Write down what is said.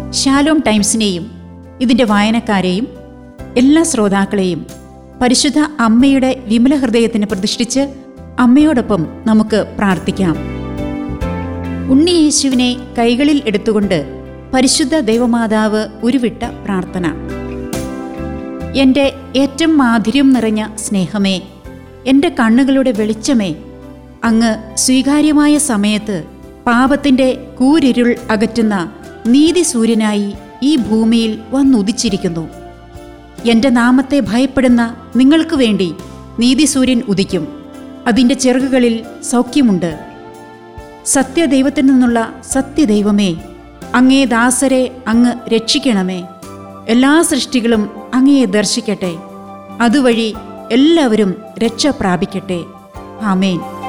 Shalom ടൈംസിനെയും ഇതിൻ്റെ വായനക്കാരെയും എല്ലാ ശ്രോതാക്കളെയും പരിശുദ്ധ അമ്മയുടെ വിമല ഹൃദയത്തിന് പ്രതിഷ്ഠിച്ച് അമ്മയോടൊപ്പം നമുക്ക് പ്രാർത്ഥിക്കാം ഉണ്ണിയേശുവിനെ കൈകളിൽ എടുത്തുകൊണ്ട് പരിശുദ്ധ ദൈവമാതാവ് ഉരുവിട്ട പ്രാർത്ഥന എൻ്റെ ഏറ്റവും മാധുര്യം നിറഞ്ഞ സ്നേഹമേ എൻ്റെ കണ്ണുകളുടെ വെളിച്ചമേ അങ്ങ് സ്വീകാര്യമായ സമയത്ത് പാപത്തിൻ്റെ കൂരിരുൾ അകറ്റുന്ന നീതി സൂര്യനായി ഈ ഭൂമിയിൽ വന്നുദിച്ചിരിക്കുന്നു എൻ്റെ നാമത്തെ ഭയപ്പെടുന്ന നിങ്ങൾക്ക് വേണ്ടി നീതിസൂര്യൻ ഉദിക്കും അതിൻ്റെ ചിറകുകളിൽ സൗഖ്യമുണ്ട് സത്യദൈവത്തിൽ നിന്നുള്ള സത്യദൈവമേ അങ്ങേ ദാസരെ അങ്ങ് രക്ഷിക്കണമേ എല്ലാ സൃഷ്ടികളും അങ്ങയെ ദർശിക്കട്ടെ അതുവഴി എല്ലാവരും രക്ഷ പ്രാപിക്കട്ടെ ആമേൻ